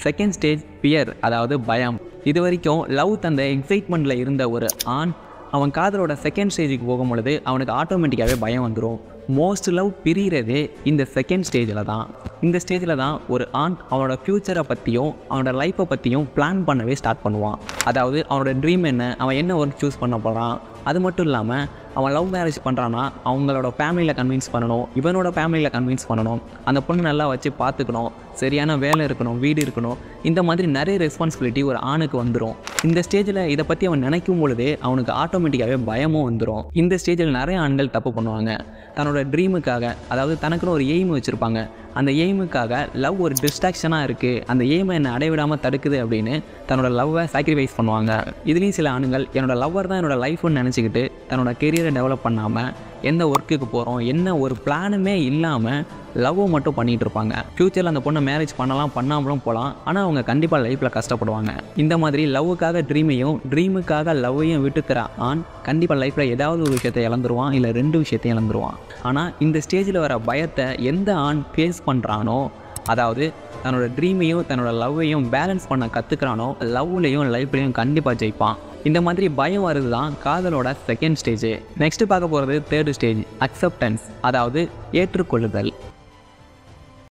second stage fear அதாவது பயம் இது வரைக்கும் லவ் தந்த எக்ஸைட்மெண்ட்டில் இருந்த ஒரு ஆண் அவன் காதலோட செகண்ட் ஸ்டேஜுக்கு போகும் பொழுது அவனுக்கு ஆட்டோமேட்டிக்காகவே பயம் வந்துடும் மோஸ்ட் லவ் பிரியறதே இந்த செகண்ட் ஸ்டேஜில் தான் இந்த ஸ்டேஜில் தான் ஒரு ஆண் அவனோட ஃப்யூச்சரை பற்றியும் அவனோட லைஃப்பை பற்றியும் பிளான் பண்ணவே ஸ்டார்ட் பண்ணுவான் அதாவது அவனோட ட்ரீம் என்ன அவன் என்ன ஒர்க் சூஸ் பண்ண போகிறான் அது மட்டும் இல்லாமல் அவன் லவ் மேரேஜ் பண்ணுறான்னா அவங்களோட ஃபேமிலியில் கன்வின்ஸ் பண்ணணும் இவனோட ஃபேமிலியில் கன்வின்ஸ் பண்ணணும் அந்த பொண்ணு நல்லா வச்சு பார்த்துக்கணும் சரியான வேலை இருக்கணும் வீடு இருக்கணும் இந்த மாதிரி நிறைய ரெஸ்பான்சிபிலிட்டி ஒரு ஆணுக்கு வந்துடும் இந்த ஸ்டேஜில் இதை பற்றி அவன் நினைக்கும் பொழுதே அவனுக்கு ஆட்டோமேட்டிக்காகவே பயமும் வந்துடும் இந்த ஸ்டேஜில் நிறைய ஆண்கள் தப்பு பண்ணுவாங்க தன்னோட ட்ரீமுக்காக அதாவது தனக்குன்னு ஒரு எய்ம் வச்சுருப்பாங்க அந்த எய்முக்காக லவ் ஒரு டிஸ்ட்ராக்ஷனாக இருக்குது அந்த எய்மை என்னை அடைவிடாமல் தடுக்குது அப்படின்னு தன்னோட லவ்வை சாக்ரிஃபைஸ் பண்ணுவாங்க இதுலேயும் சில ஆணுங்கள் என்னோட லவ்வர் தான் என்னோட லைஃப்னு நினச்சிக்கிட்டு தன்னோட கெரியரை டெவலப் பண்ணாமல் எந்த ஒர்க்குக்கு போகிறோம் என்ன ஒரு பிளானுமே இல்லாமல் லவ்வை மட்டும் பண்ணிகிட்டு இருப்பாங்க ஃப்யூச்சரில் அந்த பொண்ணை மேரேஜ் பண்ணலாம் பண்ணாமலும் போகலாம் ஆனால் அவங்க கண்டிப்பாக லைஃப்பில் கஷ்டப்படுவாங்க இந்த மாதிரி லவ்வுக்காக ட்ரீமையும் ட்ரீமுக்காக லவ்வையும் விட்டுக்கிற ஆண் கண்டிப்பாக லைஃப்பில் ஏதாவது ஒரு விஷயத்தை இழந்துருவான் இல்லை ரெண்டு விஷயத்தையும் இழந்துருவான் ஆனால் இந்த ஸ்டேஜில் வர பயத்தை எந்த ஆண் ஃபேஸ் பண்ணுறானோ அதாவது தன்னோட ட்ரீமையும் தன்னோட லவ்வையும் பேலன்ஸ் பண்ண கற்றுக்கிறானோ லவ்லையும் லைஃப்லையும் கண்டிப்பாக ஜெயிப்பான் இந்த மாதிரி பயம் வருது தான் காதலோட செகண்ட் ஸ்டேஜ் நெக்ஸ்ட் பார்க்க போகிறது தேர்டு ஸ்டேஜ் அக்செப்டன்ஸ் அதாவது ஏற்றுக்கொள்ளுதல்